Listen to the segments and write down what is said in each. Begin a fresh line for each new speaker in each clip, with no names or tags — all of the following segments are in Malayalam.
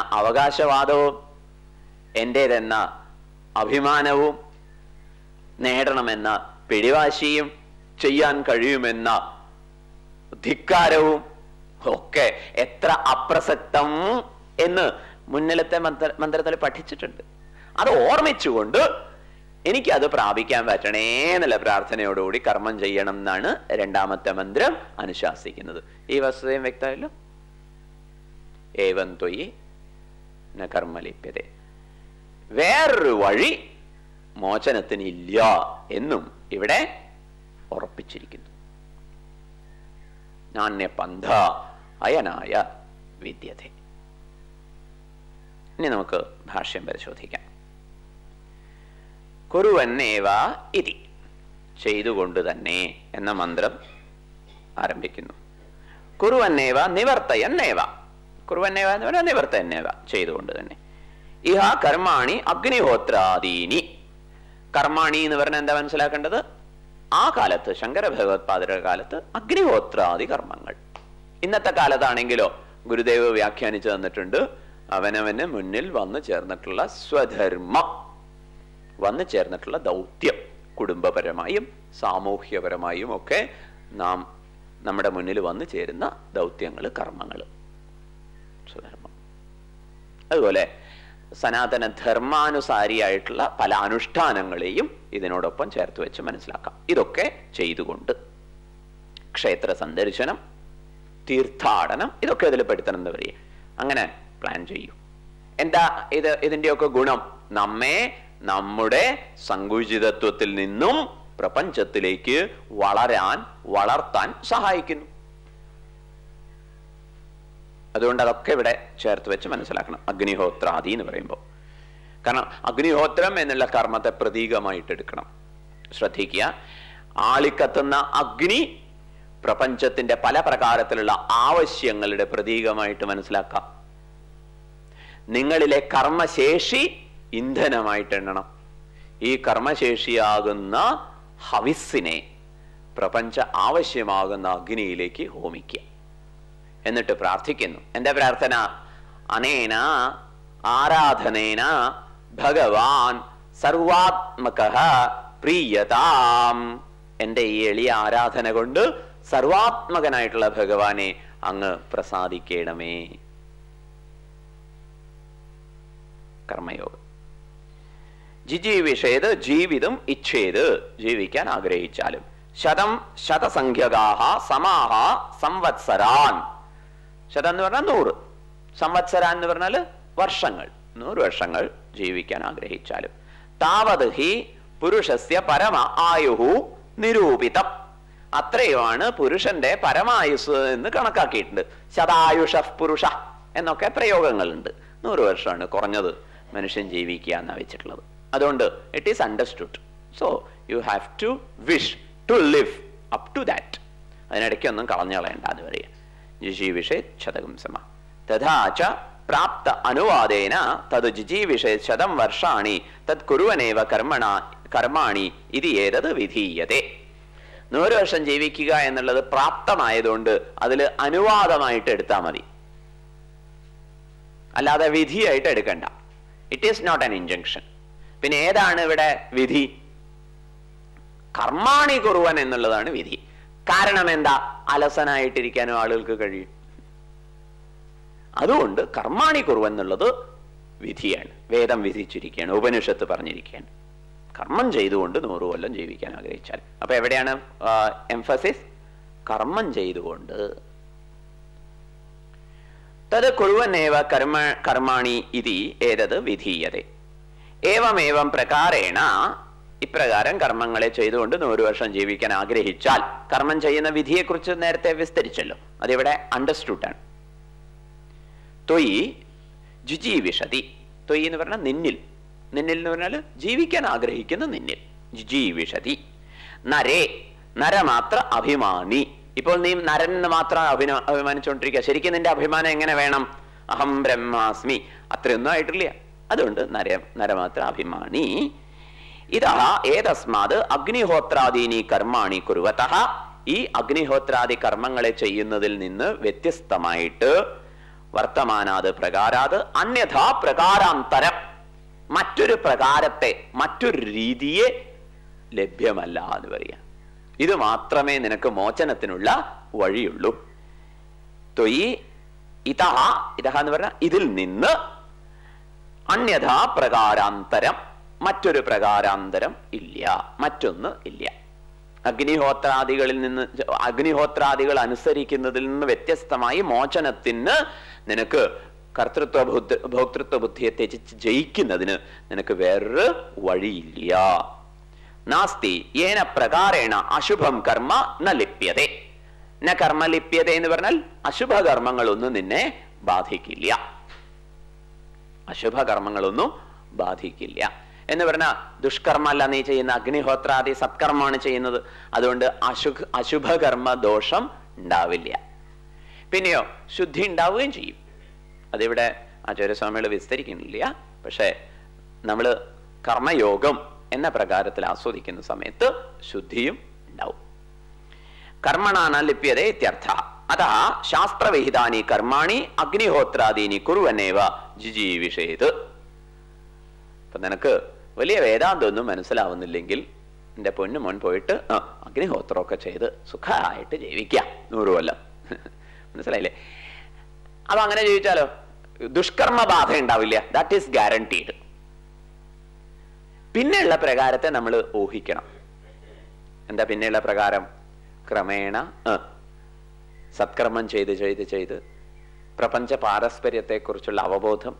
അവകാശവാദവും എൻ്റേതെന്ന അഭിമാനവും നേടണമെന്ന പിടിവാശിയും ചെയ്യാൻ കഴിയുമെന്ന ധിക്കാരവും ഒക്കെ എത്ര അപ്രസക്തം എന്ന് മുന്നിലത്തെ മന്ത്ര മന്ത്രത്തിൽ പഠിച്ചിട്ടുണ്ട് അത് ഓർമ്മിച്ചുകൊണ്ട് എനിക്കത് പ്രാപിക്കാൻ പറ്റണേ എന്നുള്ള പ്രാർത്ഥനയോടുകൂടി കർമ്മം ചെയ്യണം എന്നാണ് രണ്ടാമത്തെ മന്ത്രം അനുശാസിക്കുന്നത് ഈ വസ്തുതയും വ്യക്തമല്ലോ ഏവം തൊയ് ന കർമ്മലിപ്യത വേറൊരു വഴി മോചനത്തിന് ഇല്ല എന്നും ഇവിടെ ഉറപ്പിച്ചിരിക്കുന്നു നാണ്യപന്ഥ അയനായ വിദ്യത ഇനി നമുക്ക് ഭാഷ്യം പരിശോധിക്കാം കുറുവന്നേവ ഇതി ചെയ്തുകൊണ്ട് തന്നെ എന്ന മന്ത്രം ആരംഭിക്കുന്നു കുറുവന്നേവ നിവർത്തയന്നേവ കുറുവന്നേവ എന്ന് പറഞ്ഞാൽ നിവർത്തയന്നേവ ചെയ്തുകൊണ്ട് തന്നെ ഇഹ കർമാണി അഗ്നിഹോത്രാദീനി കർമാണി എന്ന് പറഞ്ഞാൽ എന്താ മനസ്സിലാക്കേണ്ടത് ആ കാലത്ത് ശങ്കര ഭഗവത്പാദരുടെ കാലത്ത് അഗ്നിഹോത്രാദി കർമ്മങ്ങൾ ഇന്നത്തെ കാലത്താണെങ്കിലോ ഗുരുദേവ് വ്യാഖ്യാനിച്ചു തന്നിട്ടുണ്ട് അവനവന് മുന്നിൽ വന്നു ചേർന്നിട്ടുള്ള സ്വധർമ്മം വന്നു ചേർന്നിട്ടുള്ള ദൗത്യം കുടുംബപരമായും സാമൂഹ്യപരമായും ഒക്കെ നാം നമ്മുടെ മുന്നിൽ വന്നു ചേരുന്ന ദൗത്യങ്ങൾ കർമ്മങ്ങൾ സ്വധർമ്മം അതുപോലെ സനാതന ധർമാനുസാരിയായിട്ടുള്ള പല അനുഷ്ഠാനങ്ങളെയും ഇതിനോടൊപ്പം ചേർത്ത് വെച്ച് മനസ്സിലാക്കാം ഇതൊക്കെ ചെയ്തുകൊണ്ട് ക്ഷേത്ര സന്ദർശനം തീർത്ഥാടനം ഇതൊക്കെ ഇതിൽ പെടുത്തണം എന്ന് പറയും അങ്ങനെ പ്ലാൻ ചെയ്യൂ എന്താ ഇത് ഇതിന്റെയൊക്കെ ഗുണം നമ്മെ നമ്മുടെ സങ്കുചിതത്വത്തിൽ നിന്നും പ്രപഞ്ചത്തിലേക്ക് വളരാൻ വളർത്താൻ സഹായിക്കുന്നു അതുകൊണ്ട് അതൊക്കെ ഇവിടെ ചേർത്ത് വെച്ച് മനസ്സിലാക്കണം അഗ്നിഹോത്രാദി എന്ന് പറയുമ്പോൾ കാരണം അഗ്നിഹോത്രം എന്നുള്ള കർമ്മത്തെ പ്രതീകമായിട്ട് എടുക്കണം ശ്രദ്ധിക്കുക ആളിക്കത്തുന്ന അഗ്നി പ്രപഞ്ചത്തിന്റെ പല പ്രകാരത്തിലുള്ള ആവശ്യങ്ങളുടെ പ്രതീകമായിട്ട് മനസ്സിലാക്കാം നിങ്ങളിലെ കർമ്മശേഷി ഇന്ധനമായിട്ട് എണ്ണണം ഈ കർമ്മശേഷിയാകുന്ന ഹവിസ്സിനെ പ്രപഞ്ച ആവശ്യമാകുന്ന അഗ്നിയിലേക്ക് ഹോമിക്കുക എന്നിട്ട് പ്രാർത്ഥിക്കുന്നു എന്താ പ്രാർത്ഥന അനേന ആരാധനേന ഭഗവാൻ സർവാത്മക പ്രീയതാം എൻ്റെ ഈ എളിയ ആരാധന കൊണ്ട് സർവാത്മകനായിട്ടുള്ള ഭഗവാനെ അങ്ങ് പ്രസാദിക്കണമേ കർമ്മയോഗം ജിജീവിഷേത് ജീവിതം ഇച്ഛേത് ജീവിക്കാൻ ആഗ്രഹിച്ചാലും ശതം ശതസംഖ്യകാഹ സമാഹ സംവത്സരാൻ ശതം എന്ന് പറഞ്ഞാൽ നൂറ് സംവത്സരാൻ എന്ന് പറഞ്ഞാൽ വർഷങ്ങൾ നൂറ് വർഷങ്ങൾ ജീവിക്കാൻ ആഗ്രഹിച്ചാലും താവത് ഹി പുരുഷസ്യ പരമ ആയുഹു നിരൂപിതം അത്രയുമാണ് പുരുഷന്റെ പരമായുസ് എന്ന് കണക്കാക്കിയിട്ടുണ്ട് ശതായുഷ പുരുഷ എന്നൊക്കെ പ്രയോഗങ്ങളുണ്ട് നൂറ് വർഷമാണ് കുറഞ്ഞത് മനുഷ്യൻ ജീവിക്കുക എന്നാ വെച്ചിട്ടുള്ളത് അതുകൊണ്ട് it is understood so you have to wish to live up to that അതിനിടയ്ക്ക് ഒന്നും കളഞ്ഞു കളയണ്ട എന്ന് പറയാം ജിജീവിഷേ ശതകം സമ തഥാച പ്രാപ്ത അനുവാദേന തത് ജിജീവിഷേ ശതം വർഷാണി തത് കുറുവനേവ കർമ്മണ കർമാണി ഇത് ഏതത് വിധീയതേ നൂറ് വർഷം ജീവിക്കുക എന്നുള്ളത് പ്രാപ്തമായതുകൊണ്ട് അതിൽ അനുവാദമായിട്ട് എടുത്താൽ മതി അല്ലാതെ വിധിയായിട്ട് എടുക്കണ്ട it is not an injunction പിന്നെ ഏതാണ് ഇവിടെ വിധി കർമാണി കുറുവൻ എന്നുള്ളതാണ് വിധി കാരണം എന്താ അലസനായിട്ടിരിക്കാനും ആളുകൾക്ക് കഴിയും അതുകൊണ്ട് കർമാണി കുറുവൻ എന്നുള്ളത് വിധിയാണ് വേദം വിധിച്ചിരിക്കുകയാണ് ഉപനിഷത്ത് പറഞ്ഞിരിക്കുകയാണ് കർമ്മം ചെയ്തുകൊണ്ട് നൂറ് കൊല്ലം ജീവിക്കാൻ ആഗ്രഹിച്ചാൽ അപ്പൊ എവിടെയാണ് എംഫസിസ് കർമ്മം ചെയ്തുകൊണ്ട് തത് കുറുവന്നേവ കർമ്മ കർമാണി ഇതി ഏതത് വിധീയതേ ഏവമേവം പ്രകാരേണ ഇപ്രകാരം കർമ്മങ്ങളെ ചെയ്തുകൊണ്ട് നൂറ് വർഷം ജീവിക്കാൻ ആഗ്രഹിച്ചാൽ കർമ്മം ചെയ്യുന്ന വിധിയെക്കുറിച്ച് നേരത്തെ വിസ്തരിച്ചല്ലോ അതിവിടെ അണ്ടർസ്റ്റുഡ് ആണ് തൊയ് ജിജീവിഷതി തൊയ് എന്ന് പറഞ്ഞാൽ നിന്നിൽ നിന്നിൽ എന്ന് പറഞ്ഞാൽ ജീവിക്കാൻ ആഗ്രഹിക്കുന്ന നിന്നിൽ ജിജീവിഷതി നരേ നരമാത്ര അഭിമാനി ഇപ്പോൾ നീ നരൻ എന്ന് മാത്രം അഭിന അഭിമാനിച്ചുകൊണ്ടിരിക്കുക ശരിക്കും നിന്റെ അഭിമാനം എങ്ങനെ വേണം അഹം ബ്രഹ്മാസ്മി അത്രയൊന്നും ആയിട്ടില്ല അതുകൊണ്ട് നര നരമാത്ര അഭിമാനി ഇതാ ഏതസ്മാത് അഗ്നിഹോത്രാദീനി കർമാണി കുറുവത ഈ അഗ്നിഹോത്രാദി കർമ്മങ്ങളെ ചെയ്യുന്നതിൽ നിന്ന് വ്യത്യസ്തമായിട്ട് വർത്തമാനാത് പ്രകാരാത് അന്യഥാ പ്രകാരാന്തരം മറ്റൊരു പ്രകാരത്തെ മറ്റൊരു രീതിയെ ലഭ്യമല്ല എന്ന് പറയാം ഇത് മാത്രമേ നിനക്ക് മോചനത്തിനുള്ള വഴിയുള്ളൂ തൊയ് ഇതഹ ഇതഹ എന്ന് പറഞ്ഞാൽ ഇതിൽ നിന്ന് അന്യഥാ പ്രകാരാന്തരം മറ്റൊരു പ്രകാരാന്തരം ഇല്ല മറ്റൊന്ന് ഇല്ല അഗ്നിഹോത്രാദികളിൽ നിന്ന് അഗ്നിഹോത്രാദികൾ അനുസരിക്കുന്നതിൽ നിന്ന് വ്യത്യസ്തമായി മോചനത്തിന് നിനക്ക് കർത്തൃത്വ ബുദ്ധ ഭോക്തൃത്വ ബുദ്ധിയെ ത്യജിച്ച് ജയിക്കുന്നതിന് നിനക്ക് വേറൊരു വഴിയില്ല നാസ്തി ഏന പ്രകാരേണ അശുഭം കർമ്മ ന ലിപ്യതേ ന കർമ്മ ലിപ്യത എന്ന് പറഞ്ഞാൽ അശുഭകർമ്മങ്ങളൊന്നും നിന്നെ ബാധിക്കില്ല അശുഭകർമ്മങ്ങളൊന്നും ബാധിക്കില്ല എന്ന് പറഞ്ഞാൽ ദുഷ്കർമ്മല്ല നീ ചെയ്യുന്ന അഗ്നിഹോത്രാദി സത്കർമ്മമാണ് ചെയ്യുന്നത് അതുകൊണ്ട് അശു അശുഭകർമ്മ ദോഷം ഉണ്ടാവില്ല പിന്നെയോ ശുദ്ധി ഉണ്ടാവുകയും ചെയ്യും അതിവിടെ ആചാര്യസ്വാമികൾ വിസ്തരിക്കുന്നില്ല പക്ഷെ നമ്മൾ കർമ്മയോഗം എന്ന പ്രകാരത്തിൽ ആസ്വദിക്കുന്ന സമയത്ത് ശുദ്ധിയും ഉണ്ടാവും കർമ്മണാന ലിപ്യതേ ഇത്യർത്ഥ അതാ ശാസ്ത്രവിഹിതാനി കർമാണി അഗ്നിഹോത്രാദീനി കുറുവനേവ ജിജീവിഷേത് അപ്പൊ നിനക്ക് വലിയ വേദാന്തമൊന്നും മനസ്സിലാവുന്നില്ലെങ്കിൽ എന്റെ പൊന്നു മോൻ പോയിട്ട് ആ അഗ്നിഹോത്രമൊക്കെ ചെയ്ത് സുഖമായിട്ട് ജീവിക്കാം നൂറ് കൊല്ലം മനസ്സിലായില്ലേ അപ്പൊ അങ്ങനെ ജീവിച്ചാലോ ദുഷ്കർമ്മ ബാധ ഉണ്ടാവില്ല ദാറ്റ് ഈസ് ഗ്യാരണ്ടീഡ് പിന്നെയുള്ള പ്രകാരത്തെ നമ്മൾ ഊഹിക്കണം എന്താ പിന്നെയുള്ള പ്രകാരം ക്രമേണ ആ, സത്കർമ്മം ചെയ്ത് ചെയ്ത് ചെയ്ത് പ്രപഞ്ച പാരസ്പര്യത്തെക്കുറിച്ചുള്ള അവബോധം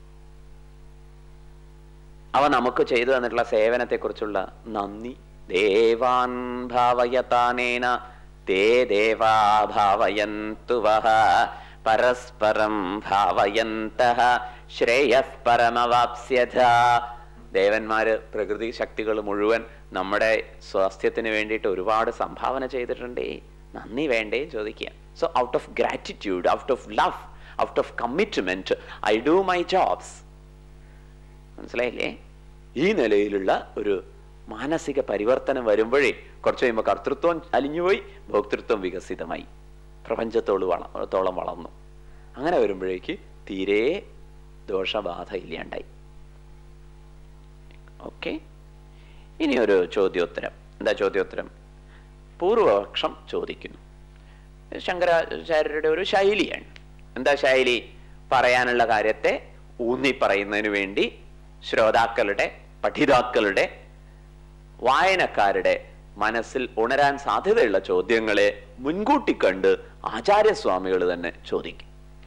അവ നമുക്ക് ചെയ്തു തന്നിട്ടുള്ള സേവനത്തെക്കുറിച്ചുള്ള നന്ദി ദേവാൻ ഭാവയതാനേന തേ ദേവാ ഭാവയന്തു വഹ പരസ്പരം ഭാവയന്ത ശ്രേയഃ പരമവാപ്സ്യത ദേവന്മാര് പ്രകൃതി ശക്തികൾ മുഴുവൻ നമ്മുടെ സ്വാസ്ഥ്യത്തിന് വേണ്ടിയിട്ട് ഒരുപാട് സംഭാവന ചെയ്തിട്ടുണ്ടേ നന്ദി വേണ്ടേ ചോദിക്കുക so out of gratitude out of love out of commitment I do my jobs മനസ്സിലായില്ലേ ഈ നിലയിലുള്ള ഒരു മാനസിക പരിവർത്തനം വരുമ്പോഴേ കുറച്ച് കഴിയുമ്പോൾ കർത്തൃത്വം അലിഞ്ഞുപോയി ഭോക്തൃത്വം വികസിതമായി പ്രപഞ്ചത്തോട് വള തോളം വളർന്നു അങ്ങനെ വരുമ്പോഴേക്ക് തീരെ ദോഷബാധ ഇല്ലാണ്ടായി ഓക്കെ ഇനി ഒരു ചോദ്യോത്തരം എന്താ ചോദ്യോത്തരം പൂർവപക്ഷം ചോദിക്കുന്നു ശങ്കരാചാര്യരുടെ ഒരു ശൈലിയാണ് എന്താ ശൈലി പറയാനുള്ള കാര്യത്തെ ഊന്നി പറയുന്നതിന് വേണ്ടി ശ്രോതാക്കളുടെ പഠിതാക്കളുടെ വായനക്കാരുടെ മനസ്സിൽ ഉണരാൻ സാധ്യതയുള്ള ചോദ്യങ്ങളെ മുൻകൂട്ടി കണ്ട് ആചാര്യസ്വാമികൾ തന്നെ ചോദിക്കും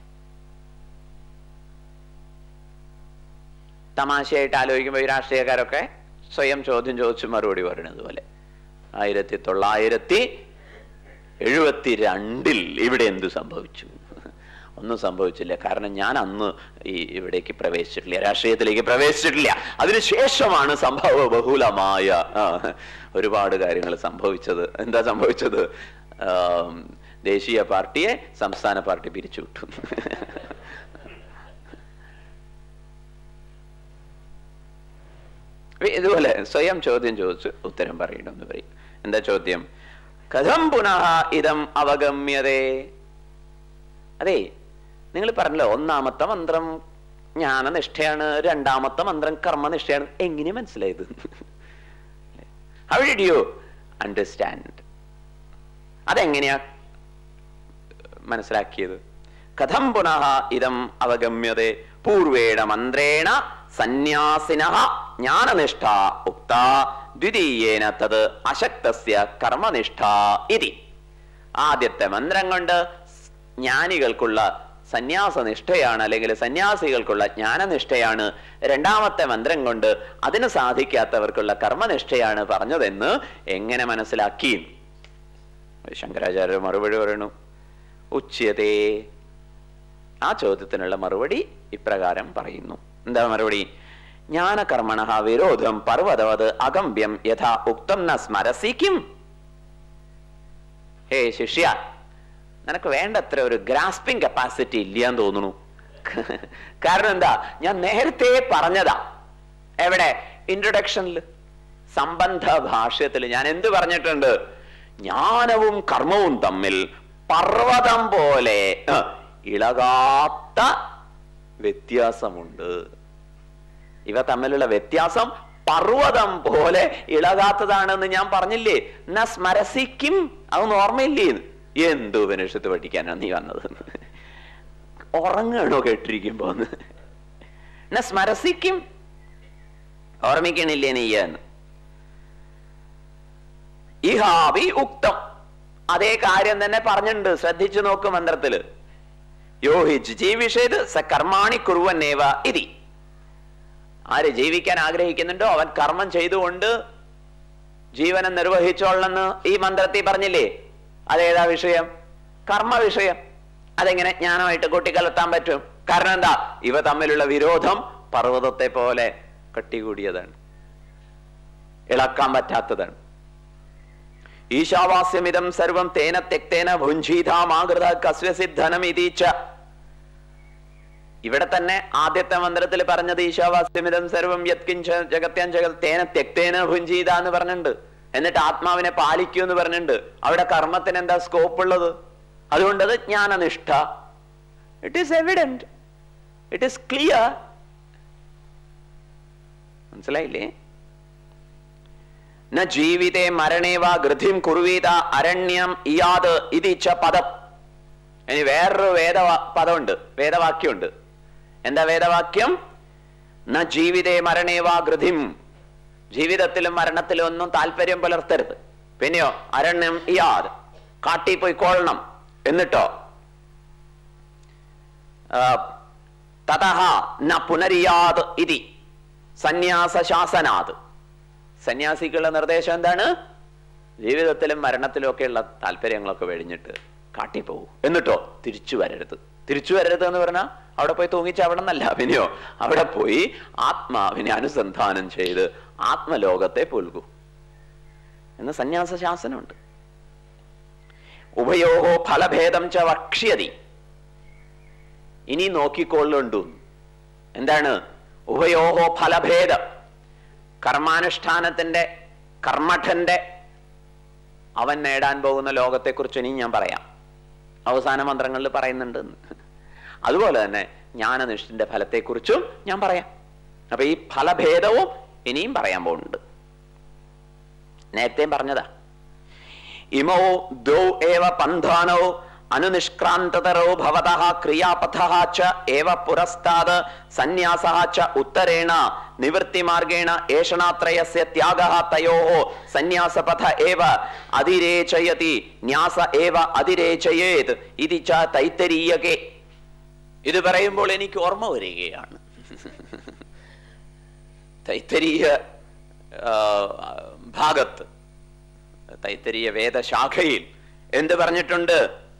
തമാശയായിട്ട് ആലോചിക്കുമ്പോൾ ഈ രാഷ്ട്രീയക്കാരൊക്കെ സ്വയം ചോദ്യം ചോദിച്ച് മറുപടി പറയുന്നത് പോലെ ആയിരത്തി തൊള്ളായിരത്തി എഴുപത്തി രണ്ടിൽ ഇവിടെ എന്തു സംഭവിച്ചു ഒന്നും സംഭവിച്ചില്ല കാരണം ഞാൻ അന്ന് ഈ ഇവിടേക്ക് പ്രവേശിച്ചിട്ടില്ല രാഷ്ട്രീയത്തിലേക്ക് പ്രവേശിച്ചിട്ടില്ല അതിനുശേഷമാണ് സംഭവ ബഹുലമായ ആ, ഒരുപാട് കാര്യങ്ങൾ സംഭവിച്ചത് എന്താ സംഭവിച്ചത് ആം, ദേശീയ പാർട്ടിയെ സംസ്ഥാന പാർട്ടി പിരിച്ചുവിട്ടു ഇതുപോലെ സ്വയം ചോദ്യം ചോദിച്ച് ഉത്തരം പറയണമെന്ന് പറയും എന്താ ചോദ്യം കഥം പുനഃ ഇതം അവഗമ്യതേ അതെ നിങ്ങൾ പറഞ്ഞല്ലോ ഒന്നാമത്തെ മന്ത്രം ജ്ഞാനനിഷ്ഠയാണ് രണ്ടാമത്തെ മന്ത്രം കർമ്മനിഷ്ഠയാണ് എങ്ങനെ മനസ്സിലായത് ഹൗ ഡിഡ് യു അണ്ടർസ്റ്റാൻഡ് അതെങ്ങനെയാ മനസ്സിലാക്കിയത് കഥം പുനഃ ഇതം അവഗമ്യതേ പൂർവേണ മന്ത്രേണ സന്യാസിന ജ്ഞാനനിഷ്ഠ ഉക്ത ദ്വിതീയേന തത് അശക്തസ്യ കർമ്മനിഷ്ഠ ഇതി ആദ്യത്തെ മന്ത്രം കൊണ്ട് ജ്ഞാനികൾക്കുള്ള സന്യാസനിഷ്ഠയാണ് അല്ലെങ്കിൽ സന്യാസികൾക്കുള്ള ജ്ഞാനനിഷ്ഠയാണ് രണ്ടാമത്തെ മന്ത്രം കൊണ്ട് അതിന് സാധിക്കാത്തവർക്കുള്ള കർമ്മനിഷ്ഠയാണ് പറഞ്ഞതെന്ന് എങ്ങനെ മനസ്സിലാക്കി ശങ്കരാചാര്യ മറുപടി പറയണു ഉച്യതേ ആ ചോദ്യത്തിനുള്ള മറുപടി ഇപ്രകാരം പറയുന്നു എന്താ മറുപടി ജ്ഞാനകർമ്മണ വിരോധം പർവ്വതവത് അഗമ്പ്യം യഥാ ഉക്തം ന സ്മരസി കിം ഹേ ശിഷ്യ നിനക്ക് വേണ്ടത്ര ഒരു ഗ്രാസ്പിംഗ് കപ്പാസിറ്റി ഇല്ലാന്ന് തോന്നുന്നു കാരണം എന്താ ഞാൻ നേരത്തെ പറഞ്ഞതാ എവിടെ ഇൻട്രൊഡക്ഷനിൽ സംബന്ധ ഭാഷ്യത്തിൽ ഞാൻ എന്ത് പറഞ്ഞിട്ടുണ്ട് ജ്ഞാനവും കർമ്മവും തമ്മിൽ പർവ്വതം പോലെ ആ, ഇളകാത്ത വ്യത്യാസമുണ്ട് ഇവ തമ്മിലുള്ള വ്യത്യാസം പർവ്വതം പോലെ ഇളകാത്തതാണെന്ന് ഞാൻ പറഞ്ഞില്ലേ എന്നാ സ്മരസിക്കും അതൊന്നും ഓർമ്മയില്ലേ എന്ത് ഉപനിഷത്ത് പഠിക്കാനാ നീ വന്നത് ഉറങ്ങണോ കേട്ടിരിക്കുമ്പോ എന്നാ സ്മരസിക്കും ഓർമ്മിക്കണില്ലേ നീ എന്ന് ഇഹാവി ഉക്തം അതേ കാര്യം തന്നെ പറഞ്ഞിട്ടുണ്ട് ശ്രദ്ധിച്ചു നോക്ക് മന്ത്രത്തില് യോഹിച്ച് ജീവിഷേത് സ കർമാണി കുറുവന്നേവ ഇതി ആര് ജീവിക്കാൻ ആഗ്രഹിക്കുന്നുണ്ടോ അവൻ കർമ്മം ചെയ്തുകൊണ്ട് ജീവനം നിർവഹിച്ചോളെന്ന് ഈ മന്ത്രത്തിൽ പറഞ്ഞില്ലേ അതേതാ വിഷയം കർമ്മ വിഷയം അതെങ്ങനെ ജ്ഞാനമായിട്ട് കൂട്ടിക്കലർത്താൻ പറ്റും കാരണം എന്താ ഇവ തമ്മിലുള്ള വിരോധം പർവ്വതത്തെ പോലെ കട്ടികൂടിയതാണ് ഇളക്കാൻ പറ്റാത്തതാണ് ഈശാവാസ്യമിതം സർവം തേന തെക്തേന ഭുഞ്ചീതാമാകൃത കസ്വസിദ്ധനം ഇതീച്ച ഇവിടെ തന്നെ ആദ്യത്തെ മന്ത്രത്തിൽ പറഞ്ഞത് ഈശാവാസ്യമിതം സർവം യത്കിഞ്ച ജഗത്യാൻ ജഗത് തേന തെക്തേന ഭുഞ്ചീത എന്ന് പറഞ്ഞിട്ടുണ്ട് എന്നിട്ട് ആത്മാവിനെ പാലിക്കൂ എന്ന് പറഞ്ഞിട്ടുണ്ട് അവിടെ കർമ്മത്തിന് എന്താ സ്കോപ്പ് ഉള്ളത് അതുകൊണ്ടത് ജ്ഞാനനിഷ്ഠ it is evident it is clear മനസ്സിലായില്ലേ ന ജീവിതേ മരണേ വാ ഗൃധിം കുർവീത അരണ്യം ഇയാത് ഇതിച്ച പദം ഇനി വേറൊരു വേദ പദമുണ്ട് വേദവാക്യമുണ്ട് എന്താ വേദവാക്യം ന ജീവിതേ മരണേ വാ ഗൃധിം ജീവിതത്തിലും മരണത്തിലും ഒന്നും താല്പര്യം പുലർത്തരുത് പിന്നെയോ അരണ്യം ഇയാത് കാട്ടി പോയി കൊള്ളണം എന്നിട്ടോ തതഹ ന പുനരിയാത് ഇതി സന്യാസ ശാസനാത് സന്യാസിക്കുള്ള നിർദ്ദേശം എന്താണ് ജീവിതത്തിലും മരണത്തിലും ഒക്കെയുള്ള താല്പര്യങ്ങളൊക്കെ വെടിഞ്ഞിട്ട് കാട്ടിപ്പോകൂ എന്നിട്ടോ തിരിച്ചു വരരുത് തിരിച്ചു വരരുത് എന്ന് പറഞ്ഞാൽ അവിടെ പോയി തൂങ്ങിച്ചവിടെന്നല്ല പിന്നെയോ അവിടെ പോയി ആത്മാവിനെ അനുസന്ധാനം ചെയ്ത് ആത്മലോകത്തെ പുൽകൂ എന്ന് സന്യാസ ശാസനമുണ്ട് ഉഭയോഹോ ഫലഭേദം ച വക്ഷ്യതി ഇനി നോക്കിക്കൊള്ളുണ്ടു എന്താണ് ഉഭയോഹോ ഫലഭേദം കർമാനുഷ്ഠാനത്തിന്റെ കർമ്മഠന്റെ അവൻ നേടാൻ പോകുന്ന ലോകത്തെക്കുറിച്ച് ഇനി ഞാൻ പറയാം അവസാന മന്ത്രങ്ങളിൽ പറയുന്നുണ്ട് അതുപോലെ തന്നെ ജ്ഞാനനിഷ്ഠന്റെ ഫലത്തെക്കുറിച്ചും ഞാൻ പറയാം അപ്പൊ ഈ ഫലഭേദവും ഇനിയും പറയാൻ പോകുന്നുണ്ട് നേരത്തെയും പറഞ്ഞതാ ഇമോ ദ്വൗ ഏവ പന്ഥാനോ അനുനിഷ്ക്രാന്തതരോ ഭവത ക്രിയാപഥ ച ഏവ പുരസ്താത് സന്യാസ ച ഉത്തരേണ നിവൃത്തിമാർഗേണ ഏഷണാത്രയസ്യ ത്യാഗ തയോ സന്യാസപഥ ഏവ അതിരേചയതി ന്യാസ ഏവ അതിരേചയേത് ഇത് ച തൈത്തരീയകെ ഇത് പറയുമ്പോൾ എനിക്ക് ഓർമ്മ വരികയാണ് തൈത്തരീയ ഭാഗത്ത് തൈത്തരീയ വേദശാഖയിൽ എന്ത് പറഞ്ഞിട്ടുണ്ട്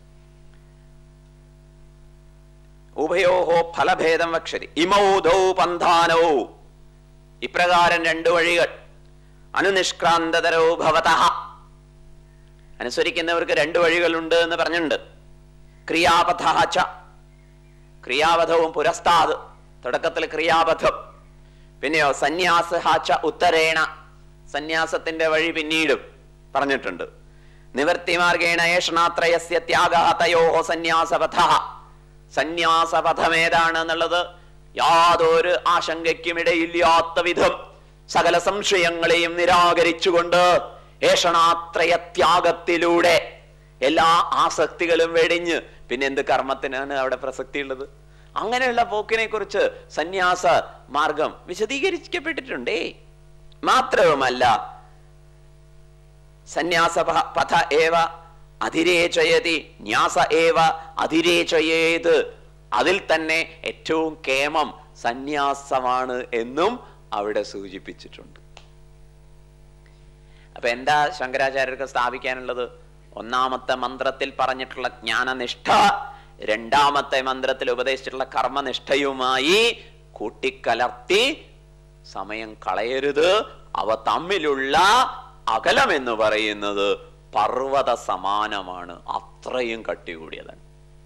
ഉഭയോഹോ ഫലഭേദം വക്ഷതി ഇമൗദൗ പന്ഥാനോ ഇപ്രകാരം രണ്ടു വഴികൾ അനുനിഷ്ക്രാന്തതരോ ഭവത അനുസരിക്കുന്നവർക്ക് രണ്ടു വഴികളുണ്ട് എന്ന് പറഞ്ഞിട്ടുണ്ട് ക്രിയാപഥ ച ക്രിയാപഥവും പുരസ്താത് തുടക്കത്തിൽ ക്രിയാപഥം പിന്നെയോ സന്യാസ ച ഉത്തരേണ സന്യാസത്തിന്റെ വഴി പിന്നീടും പറഞ്ഞിട്ടുണ്ട് നിവൃത്തിമാർഗേണ ഏഷണാത്രയസ്യ ത്യാഗ തയോ സന്യാസപഥ സന്യാസപഥം ഏതാണ് എന്നുള്ളത് യാതൊരു ആശങ്കയ്ക്കും ഇടയില്ലാത്ത വിധം സകല സംശയങ്ങളെയും നിരാകരിച്ചുകൊണ്ട് ഏഷണാത്രയ ത്യാഗത്തിലൂടെ എല്ലാ ആസക്തികളും വെടിഞ്ഞ് പിന്നെ എന്ത് കർമ്മത്തിനാണ് അവിടെ പ്രസക്തി ഉള്ളത് അങ്ങനെയുള്ള പോക്കിനെ കുറിച്ച് സന്യാസ മാർഗം വിശദീകരിക്കപ്പെട്ടിട്ടുണ്ടേ മാത്രവുമല്ല സന്യാസ പഥ ഏവ അതിരേചയതി ന്യാസ ഏവ അതിരേചയേത് അതിൽ തന്നെ ഏറ്റവും കേമം സന്യാസമാണ് എന്നും അവിടെ സൂചിപ്പിച്ചിട്ടുണ്ട് അപ്പൊ എന്താ ശങ്കരാചാര്യർക്ക് സ്ഥാപിക്കാനുള്ളത് ഒന്നാമത്തെ മന്ത്രത്തിൽ പറഞ്ഞിട്ടുള്ള ജ്ഞാനനിഷ്ഠ രണ്ടാമത്തെ മന്ത്രത്തിൽ ഉപദേശിച്ചിട്ടുള്ള കർമ്മനിഷ്ഠയുമായി കൂട്ടിക്കലർത്തി സമയം കളയരുത് അവ തമ്മിലുള്ള അകലം എന്ന് പറയുന്നത് പർവ്വത സമാനമാണ് അത്രയും കട്ടി കൂടിയതാണ്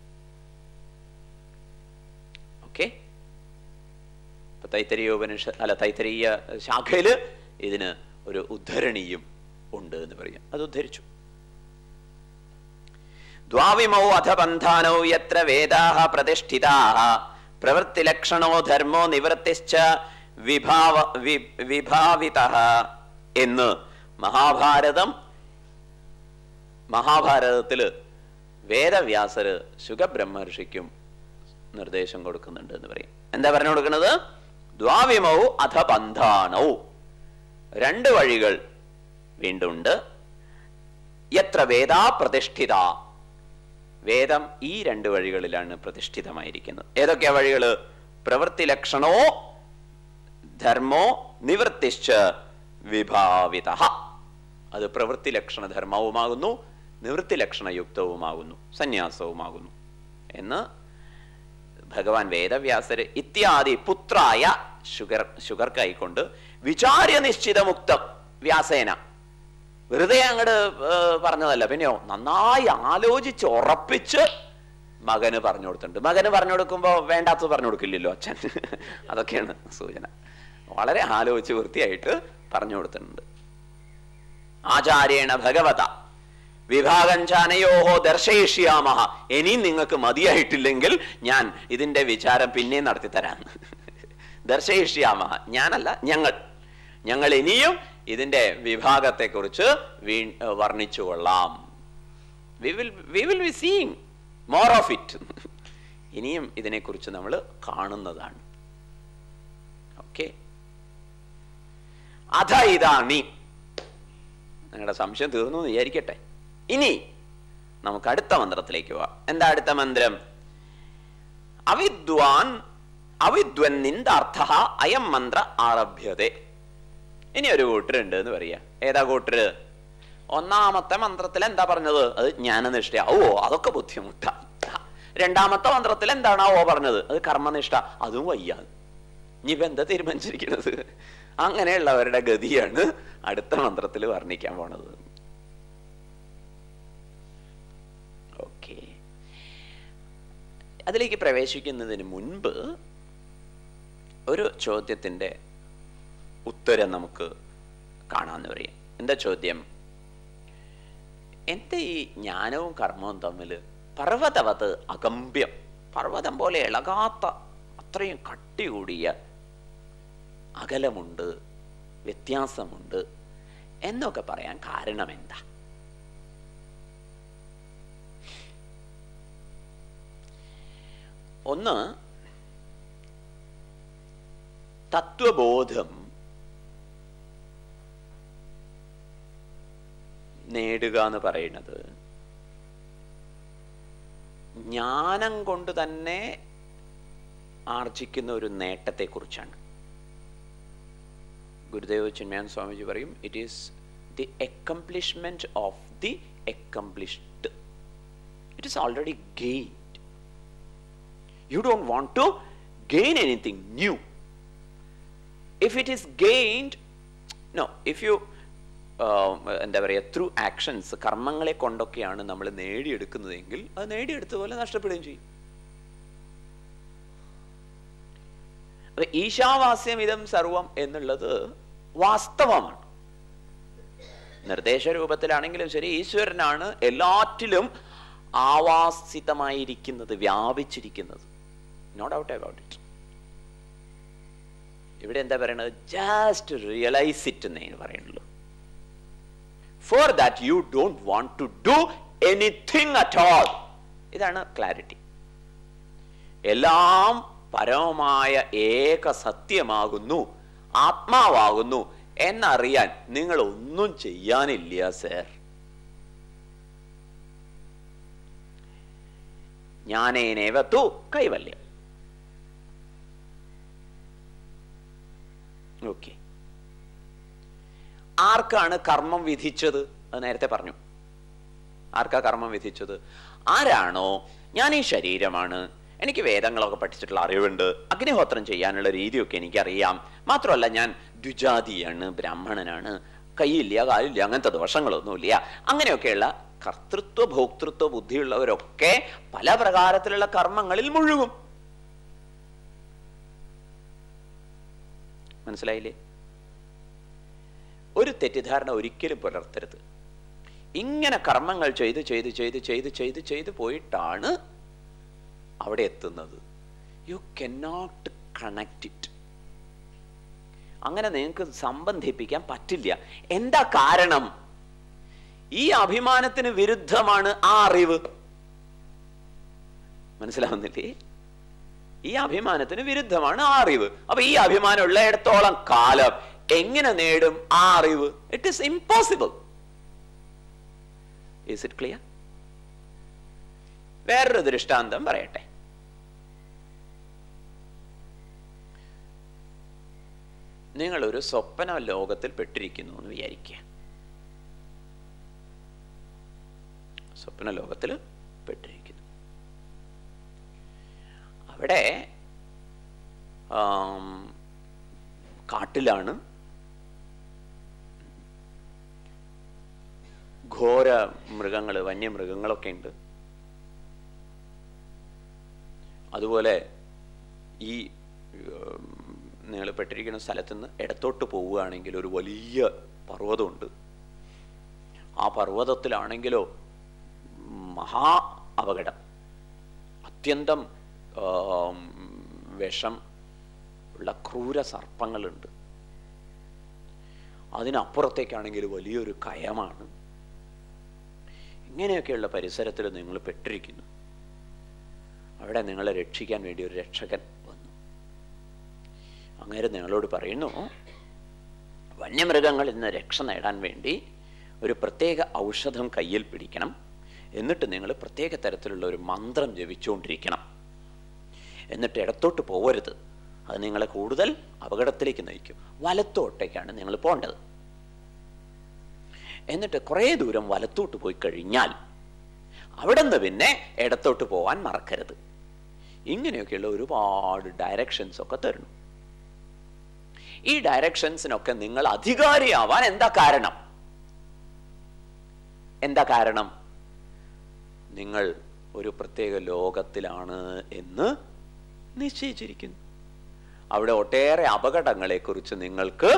ഓക്കെ തൈത്തരീയ ഉപനിഷ അല്ല തൈത്തരീയ ശാഖയില് ഇതിന് ഒരു ഉദ്ധരണിയും ഉണ്ട് എന്ന് പറയാം അത് ഉദ്ധരിച്ചു ദ്വാവിമൗ അധ ബന്ധാനൗ യത്ര വേദാഹ പ്രതിഷ്ഠിതാഹ പ്രവൃത്തിലക്ഷണോ ധർമ്മോ നിവൃത്തിശ്ച വിഭാവ വി- വിഭാവിതഃ എന്ന് മഹാഭാരതം മഹാഭാരതത്തില് വേദവ്യാസര് ശുഖബ്രഹ്മർഷിക്കും നിർദ്ദേശം കൊടുക്കുന്നുണ്ട് എന്ന് പറയും എന്താ പറഞ്ഞു കൊടുക്കുന്നത് ദ്വാവിമൗ അധ ബന്ധാനൗ രണ്ട് വഴികൾ വീണ്ടും ഉണ്ട് എത്ര വേദാ പ്രതിഷ്ഠിത വേദം ഈ രണ്ട് വഴികളിലാണ് പ്രതിഷ്ഠിതമായിരിക്കുന്നത് ഏതൊക്കെയാ വഴികള് പ്രവൃത്തി ലക്ഷണോ ധർമ്മോ നിവൃത്തിശ്ച വിഭാവിത അത് പ്രവൃത്തി ലക്ഷണ ധർമ്മവുമാകുന്നു നിവൃത്തി ലക്ഷണയുക്തവുമാകുന്നു സന്യാസവുമാകുന്നു എന്ന് ഭഗവാൻ വേദവ്യാസര് ഇത്യാദി പുത്രായ ശുഗർ ശുഗർ കൈക്കൊണ്ട് വിചാര്യ നിശ്ചിത മുക്തം വ്യാസേന വെറുതെ അങ്ങോട്ട് പറഞ്ഞതല്ല പിന്നെയോ നന്നായി ആലോചിച്ച് ഉറപ്പിച്ച് മകന് പറഞ്ഞു കൊടുത്തിട്ടുണ്ട് മകന് പറഞ്ഞു കൊടുക്കുമ്പോ വേണ്ടാത്തത് പറഞ്ഞു കൊടുക്കില്ലല്ലോ അച്ഛൻ അതൊക്കെയാണ് സൂചന വളരെ ആലോചിച്ച് വൃത്തിയായിട്ട് പറഞ്ഞു കൊടുത്തിട്ടുണ്ട് ആചാര്യേണ ഭഗവത വിഭാഗം ചാനയോഹോ ദർശയിഷ്യാമഹ ഇനിയും നിങ്ങൾക്ക് മതിയായിട്ടില്ലെങ്കിൽ ഞാൻ ഇതിന്റെ വിചാരം പിന്നെയും നടത്തി തരാം ദർശയിഷ്യാമഹ ഞാനല്ല ഞങ്ങൾ ഞങ്ങൾ ഇനിയും ഇതിന്റെ വിഭാഗത്തെക്കുറിച്ച് വീ വർണ്ണിച്ചു കൊള്ളാം we will we will be seeing more of it ഇനിയും ഇതിനെക്കുറിച്ച് നമ്മൾ കാണുന്നതാണ് ഓക്കെ അധ ഇതാണി നിങ്ങളുടെ സംശയം തീർന്നു എന്ന് വിചാരിക്കട്ടെ ഇനി നമുക്ക് അടുത്ത മന്ത്രത്തിലേക്ക് പോവാം എന്താ അടുത്ത മന്ത്രം അവിദ്വാൻ അവിദ്വൻ നിന്ദാർത്ഥ അയം മന്ത്ര ആരഭ്യതേ ഇനി ഒരു കൂട്ടരുണ്ട് എന്ന് പറയാ ഏതാ കൂട്ടര് ഒന്നാമത്തെ മന്ത്രത്തിൽ എന്താ പറഞ്ഞത് അത് ജ്ഞാനനിഷ്ഠ ഓ അതൊക്കെ ബുദ്ധിമുട്ടാ രണ്ടാമത്തെ മന്ത്രത്തിൽ എന്താണാവോ പറഞ്ഞത് അത് കർമ്മനിഷ്ഠ അതും വയ്യ ഇനിയിപ്പോ എന്താ തീരുമാനിച്ചിരിക്കുന്നത് അങ്ങനെയുള്ളവരുടെ ഗതിയാണ് അടുത്ത മന്ത്രത്തിൽ വർണ്ണിക്കാൻ പോണത് ഓക്കെ അതിലേക്ക് പ്രവേശിക്കുന്നതിന് മുൻപ് ഒരു ചോദ്യത്തിന്റെ ഉത്തരം നമുക്ക് കാണാന്ന് പറയാം എന്താ ചോദ്യം എന്താ ഈ ജ്ഞാനവും കർമ്മവും തമ്മിൽ പർവ്വതവത് അകമ്പ്യം പർവ്വതം പോലെ ഇളകാത്ത അത്രയും കട്ടി കൂടിയ അകലമുണ്ട് വ്യത്യാസമുണ്ട് എന്നൊക്കെ പറയാൻ കാരണം എന്താ ഒന്ന് തത്വബോധം നേടുക എന്ന് പറയുന്നത് ജ്ഞാനം കൊണ്ട് തന്നെ ആർജിക്കുന്ന ഒരു നേട്ടത്തെക്കുറിച്ചാണ് ഗുരുദേവ് ചിന്മയാൻ സ്വാമിജി പറയും it is the accomplishment of the accomplished it is already gained you don't want to gain anything new if it is gained no if you എന്താ പറയുക ത്രൂ ആക്ഷൻസ് കർമ്മങ്ങളെ കൊണ്ടൊക്കെയാണ് നമ്മൾ നേടിയെടുക്കുന്നതെങ്കിൽ അത് നേടിയെടുത്ത പോലെ നഷ്ടപ്പെടുകയും ചെയ്യും അപ്പൊ ഈശാവാസ്യം ഇതം സർവം എന്നുള്ളത് വാസ്തവമാണ് നിർദ്ദേശ രൂപത്തിലാണെങ്കിലും ശരി ഈശ്വരനാണ് എല്ലാറ്റിലും ആവാസിതമായിരിക്കുന്നത് വ്യാപിച്ചിരിക്കുന്നത് നോ ഡൗട്ട് അബൌട്ട് ഇറ്റ് ഇവിടെ എന്താ പറയണത് ജസ്റ്റ് റിയലൈസ് ഇറ്റ് എന്നേ പറയുന്നുള്ളൂ for that you don't want to do anything at all ഇതാണ് ക്ലാരിറ്റി എല്ലാം പരമമായ ഏക സത്യമാകുന്നു ആത്മാവാകുന്നു എന്നറിയാൻ നിങ്ങൾ ഒന്നും ചെയ്യാനില്ല സർ ജ്ഞാനേനേവത്തു കൈവല്യം ഓക്കെ ആർക്കാണ് കർമ്മം വിധിച്ചത് അത് നേരത്തെ പറഞ്ഞു ആർക്കാ കർമ്മം വിധിച്ചത് ആരാണോ ഞാൻ ഈ ശരീരമാണ് എനിക്ക് വേദങ്ങളൊക്കെ പഠിച്ചിട്ടുള്ള അറിവുണ്ട് അഗ്നിഹോത്രം ചെയ്യാനുള്ള രീതിയൊക്കെ എനിക്കറിയാം മാത്രമല്ല ഞാൻ ദ്വിജാതിയാണ് ബ്രാഹ്മണനാണ് കൈയില്ല കാലില്ല അങ്ങനത്തെ ദോഷങ്ങളൊന്നുമില്ല അങ്ങനെയൊക്കെയുള്ള കർത്തൃത്വ ഭോക്തൃത്വ ബുദ്ധിയുള്ളവരൊക്കെ പല പ്രകാരത്തിലുള്ള കർമ്മങ്ങളിൽ മുഴുകും മനസ്സിലായില്ലേ ഒരു തെറ്റിദ്ധാരണ ഒരിക്കലും പുലർത്തരുത് ഇങ്ങനെ കർമ്മങ്ങൾ ചെയ്ത് ചെയ്ത് ചെയ്ത് ചെയ്ത് ചെയ്ത് ചെയ്ത് പോയിട്ടാണ് അവിടെ എത്തുന്നത് യു കനോട്ട് കണക്ട് ഇറ്റ് അങ്ങനെ നിങ്ങൾക്ക് സംബന്ധിപ്പിക്കാൻ പറ്റില്ല എന്താ കാരണം ഈ അഭിമാനത്തിന് വിരുദ്ധമാണ് ആ അറിവ് മനസ്സിലാവുന്നില്ലേ ഈ അഭിമാനത്തിന് വിരുദ്ധമാണ് ആ അറിവ് അപ്പൊ ഈ അഭിമാനം ഉള്ളയിടത്തോളം കാലം എങ്ങനെ നേടും ആ അറിവ് it is impossible is it clear വേറൊരു ദൃഷ്ടാന്തം പറയട്ടെ നിങ്ങൾ ഒരു സ്വപ്ന ലോകത്തിൽ പെട്ടിരിക്കുന്നു എന്ന് വിചാരിക്കുക സ്വപ്ന ലോകത്തിൽ പെട്ടിരിക്കുന്നു അവിടെ ആം, കാട്ടിലാണ് ഘോര മൃഗങ്ങൾ വന്യമൃഗങ്ങളൊക്കെ ഉണ്ട് അതുപോലെ ഈ നിങ്ങൾ പെട്ടിരിക്കുന്ന സ്ഥലത്ത് നിന്ന് ഇടത്തോട്ട് പോവുകയാണെങ്കിൽ ഒരു വലിയ പർവ്വതമുണ്ട് ആ പർവ്വതത്തിലാണെങ്കിലോ മഹാ അപകടം അത്യന്തം ആം, വിഷം ഉള്ള ക്രൂര സർപ്പങ്ങളുണ്ട് അതിനപ്പുറത്തേക്കാണെങ്കിൽ വലിയൊരു കയമാണ് ഇങ്ങനെയൊക്കെയുള്ള പരിസരത്തിൽ നിങ്ങൾ പെട്ടിരിക്കുന്നു അവിടെ നിങ്ങളെ രക്ഷിക്കാൻ വേണ്ടി ഒരു രക്ഷകൻ വന്നു അങ്ങനെ നിങ്ങളോട് പറയുന്നു വന്യമൃഗങ്ങളിൽ നിന്ന് രക്ഷ നേടാൻ വേണ്ടി ഒരു പ്രത്യേക ഔഷധം കയ്യിൽ പിടിക്കണം എന്നിട്ട് നിങ്ങൾ പ്രത്യേക തരത്തിലുള്ള ഒരു മന്ത്രം ജപിച്ചുകൊണ്ടിരിക്കണം എന്നിട്ട് ഇടത്തോട്ട് പോവരുത് അത് നിങ്ങളെ കൂടുതൽ അപകടത്തിലേക്ക് നയിക്കും വലത്തോട്ടേക്കാണ് നിങ്ങൾ പോകേണ്ടത് എന്നിട്ട് കുറേ ദൂരം വലത്തോട്ട് പോയി കഴിഞ്ഞാൽ അവിടെ നിന്ന് പിന്നെ ഇടത്തോട്ട് പോവാൻ മറക്കരുത് ഇങ്ങനെയൊക്കെയുള്ള ഒരുപാട് ഡയറക്ഷൻസ് ഒക്കെ തരുന്നു ഈ ഡയറക്ഷൻസിനൊക്കെ നിങ്ങൾ അധികാരിയാവാൻ എന്താ കാരണം എന്താ കാരണം നിങ്ങൾ ഒരു പ്രത്യേക ലോകത്തിലാണ് എന്ന് നിശ്ചയിച്ചിരിക്കുന്നു അവിടെ ഒട്ടേറെ അപകടങ്ങളെക്കുറിച്ച് നിങ്ങൾക്ക്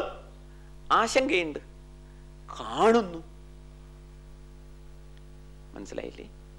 ആശങ്കയുണ്ട് കാണുന്നു മനസ്സിലായില്ലേ